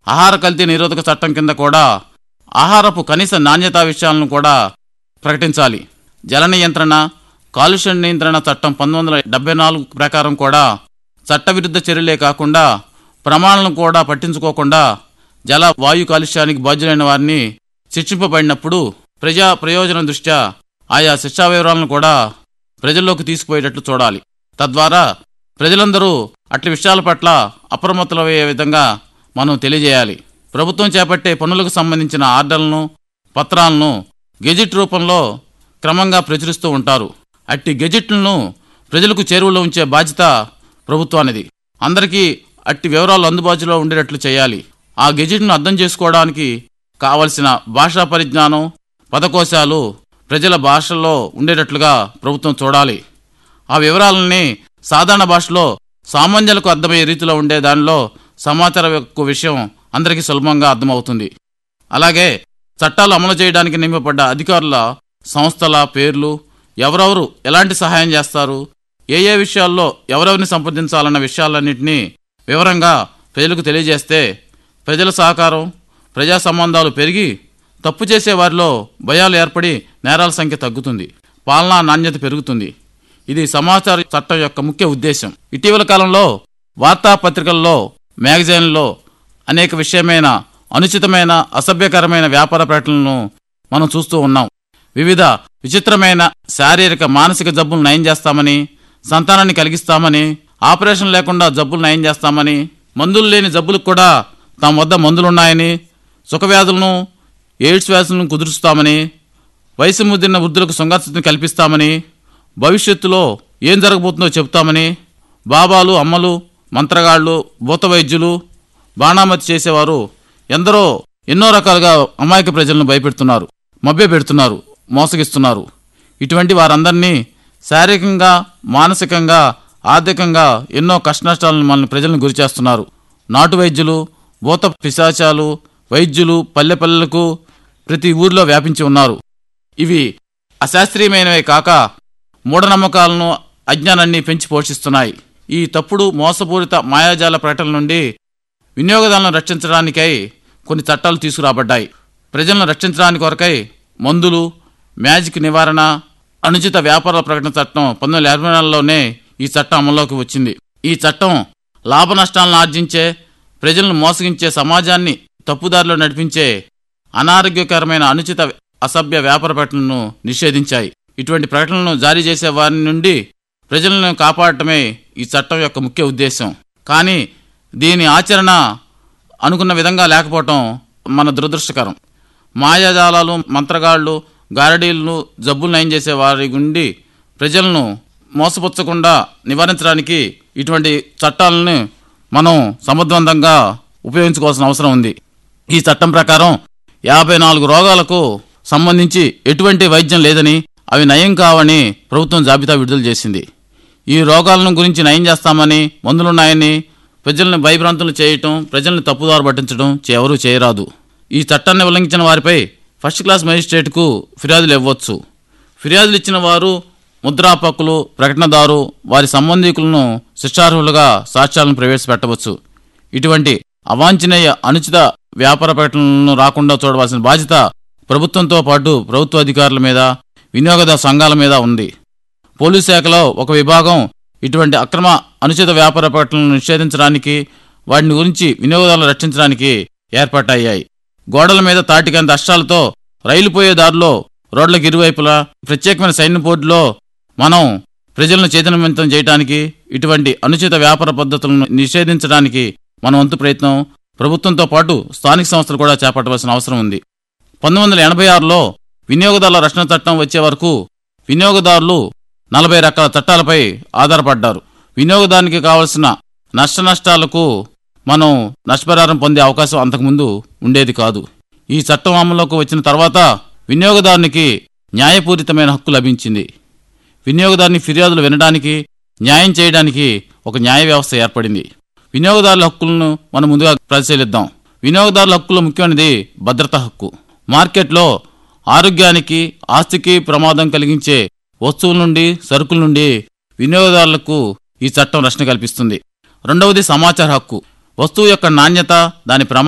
ఆహార కల్తీ నిరోధక చట్టం కింద కూడా ఆహారపు కనీస నాణ్యతా విషయాలను కూడా ప్రకటించాలి జల నియంత్రణ కాలుష్య నియంత్రణ చట్టం పంతొమ్మిది వందల డెబ్బై నాలుగు ప్రకారం కూడా చట్టవిరుద్ధ చర్యలే కాకుండా ప్రమాణాలను కూడా పట్టించుకోకుండా జల వాయు కాలుష్యానికి బాధ్యులైన వారిని శిక్షింపబడినప్పుడు ప్రజా ప్రయోజనం దృష్ట్యా ఆయా శిక్షా వివరాలను కూడా ప్రజల్లోకి తీసుకుపోయేటట్లు చూడాలి తద్వారా ప్రజలందరూ అట్ల విషయాల పట్ల అప్రమత్తమయ్యే విధంగా మనం తెలియజేయాలి ప్రభుత్వం చేపట్టే పనులకు సంబంధించిన ఆర్డర్లను పత్రాలను గెజిట్ రూపంలో క్రమంగా ప్రచురిస్తూ ఉంటారు అట్టి గెజిట్లను ప్రజలకు చేరువలో ఉంచే బాధ్యత ప్రభుత్వానిది అందరికీ అట్టి వివరాలు అందుబాటులో ఉండేటట్లు చేయాలి ఆ గెజిట్ను అర్థం చేసుకోవడానికి కావలసిన భాషా పరిజ్ఞానం పదకోశాలు ప్రజల భాషల్లో ఉండేటట్లుగా ప్రభుత్వం చూడాలి ఆ వివరాలని సాధారణ భాషలో సామాన్యులకు అర్థమయ్యే రీతిలో ఉండే దానిలో సమాచారం యొక్క విషయం అందరికీ సులభంగా అర్థమవుతుంది అలాగే చట్టాలు అమలు చేయడానికి నియమపడ్డ అధికారుల సంస్థల పేర్లు ఎవరెవరు ఎలాంటి సహాయం చేస్తారు ఏ ఏ విషయాల్లో ఎవరెవరిని సంప్రదించాలన్న విషయాలన్నింటినీ వివరంగా ప్రజలకు తెలియజేస్తే ప్రజల సహకారం ప్రజా సంబంధాలు పెరిగి తప్పు చేసే వారిలో భయాలు ఏర్పడి నేరాల సంఖ్య తగ్గుతుంది పాలనా నాణ్యత పెరుగుతుంది ఇది సమాచార చట్టం యొక్క ముఖ్య ఉద్దేశం ఇటీవల కాలంలో వార్తాపత్రికల్లో మ్యాగజైన్లలో అనేక విషయమైన అనుచితమైన అసభ్యకరమైన వ్యాపార ప్రకటనలను మనం చూస్తూ ఉన్నాం వివిధ విచిత్రమైన శారీరక మానసిక జబ్బులు నయం చేస్తామని సంతానాన్ని కలిగిస్తామని ఆపరేషన్ లేకుండా జబ్బులు నయం చేస్తామని మందులు లేని జబ్బులకు కూడా తమ వద్ద మందులున్నాయని సుఖవ్యాధులను ఎయిడ్స్ వ్యాధులను కుదురుస్తామని వయసు ముదిరిన వృద్ధులకు సంఘర్షతను కల్పిస్తామని భవిష్యత్తులో ఏం జరగబోతుందో చెబుతామని బాబాలు అమ్మలు మంత్రగాళ్ళు భూత వైద్యులు బాణామతి చేసేవారు ఎందరో ఎన్నో రకాలుగా అమాయక ప్రజలను భయపెడుతున్నారు మభ్య పెడుతున్నారు మోసగిస్తున్నారు ఇటువంటి వారందరినీ శారీరకంగా మానసికంగా ఆర్థికంగా ఎన్నో కష్టనష్టాలను మనల్ని ప్రజలను గురిచేస్తున్నారు నాటు వైద్యులు భూత పిశాచాలు వైద్యులు పల్లె పల్లెలకు ప్రతి ఊర్లో వ్యాపించి ఉన్నారు ఇవి అశాస్త్రీయమైనవే కాక మూఢనమ్మకాలను అజ్ఞానాన్ని పెంచి పోషిస్తున్నాయి ఈ తప్పుడు మోసపూరిత మాయాజాల ప్రకటనల నుండి వినియోగదారులను రక్షించడానికై కొన్ని చట్టాలు తీసుకురాబడ్డాయి ప్రజలను రక్షించడానికి కొరకై మందులు మ్యాజిక్ నివారణ అనుచిత వ్యాపార ప్రకటన చట్టం పంతొమ్మిది వందల ఎనభై నాలుగులోనే ఈ చట్టం అమల్లోకి వచ్చింది ఈ చట్టం లాభ నష్టాలను ఆర్జించే ప్రజలను మోసగించే సమాజాన్ని తప్పుదారిలో నడిపించే అనారోగ్యకరమైన అనుచిత అసభ్య వ్యాపార ప్రకటనలను నిషేధించాయి ఇటువంటి ప్రకటనలను జారీ చేసే వారి నుండి ప్రజలను కాపాడటమే ఈ చట్టం యొక్క ముఖ్య ఉద్దేశం కానీ దీని ఆచరణ అనుకున్న విధంగా లేకపోవటం మన దురదృష్టకరం మాయాజాలాలు మంత్రగాళ్ళు గారడీలను జబ్బులు నయం చేసే వారి గుండి ప్రజలను మోసపుచ్చకుండా నివారించడానికి ఇటువంటి చట్టాలను మనం సమర్థవంతంగా ఉపయోగించుకోవాల్సిన అవసరం ఉంది ఈ చట్టం ప్రకారం యాభై నాలుగు రోగాలకు సంబంధించి ఎటువంటి వైద్యం లేదని అవి నయం కావని ప్రభుత్వం జాబితా విడుదల చేసింది ఈ రోగాలను గురించి నయం చేస్తామని మందులున్నాయని ప్రజల్ని భయభ్రాంతులు చేయటం ప్రజల్ని తప్పుదారు పట్టించడం ఎవరూ చేయరాదు ఈ చట్టాన్ని ఉల్లంఘించిన వారిపై ఫస్ట్ క్లాస్ మేజిస్ట్రేట్కు ఫిర్యాదులు ఇవ్వచ్చు ఫిర్యాదులు ఇచ్చిన వారు ముద్రాపక్కులు ప్రకటనదారు వారి సంబంధికులను శిక్షార్హులుగా సాక్ష్యాలను ప్రవేశపెట్టవచ్చు ఇటువంటి అవాంఛనీయ అనుచిత వ్యాపార ప్రకటనలను రాకుండా చూడవలసిన బాధ్యత ప్రభుత్వంతో పాటు ప్రభుత్వ అధికారుల మీద వినియోగదారు సంఘాల మీద ఉంది పోలీస్ శాఖలో ఒక విభాగం ఇటువంటి అక్రమ అనుచిత వ్యాపార ప్రకటనలను నిషేధించడానికి వాటిని గురించి వినియోగదారులను రక్షించడానికి ఏర్పాటయ్యాయి గోడల మీద తాటికంత అష్టాలతో రైలు పోయే దారిలో రోడ్లకు ఇరువైపులా ప్రత్యేకమైన సైన్య బోర్డులో మనం ప్రజలను చైతన్యవంతం చేయడానికి ఇటువంటి అనుచిత వ్యాపార పద్ధతులను నిషేధించడానికి మన వంతు ప్రయత్నం ప్రభుత్వంతో పాటు స్థానిక సంస్థలు కూడా చేపట్టవలసిన అవసరం ఉంది పంతొమ్మిది వందల ఎనభై ఆరులో వినియోగదారుల రక్షణ చట్టం వచ్చే వరకు వినియోగదారులు నలభై రకాల చట్టాలపై ఆధారపడ్డారు వినియోగదారునికి కావలసిన నష్ట నష్టాలకు మనం నష్టపరిహారం పొందే అవకాశం అంతకుముందు ఉండేది కాదు ఈ చట్టం అమల్లోకి వచ్చిన తర్వాత వినియోగదారునికి న్యాయపూరితమైన హక్కు లభించింది వినియోగదారుని ఫిర్యాదులు వినడానికి న్యాయం చేయడానికి ఒక న్యాయ వ్యవస్థ ఏర్పడింది వినియోగదారుల హక్కులను మనం ముందుగా పరిశీలిద్దాం వినియోగదారుల హక్కులో ముఖ్యమైనది భద్రత హక్కు మార్కెట్లో ఆరోగ్యానికి ఆస్తికి ప్రమాదం కలిగించే వస్తువుల నుండి సరుకుల నుండి వినియోగదారులకు ఈ చట్టం రక్షణ కల్పిస్తుంది రెండవది సమాచార హక్కు వస్తువు యొక్క నాణ్యత దాని ప్రమాణం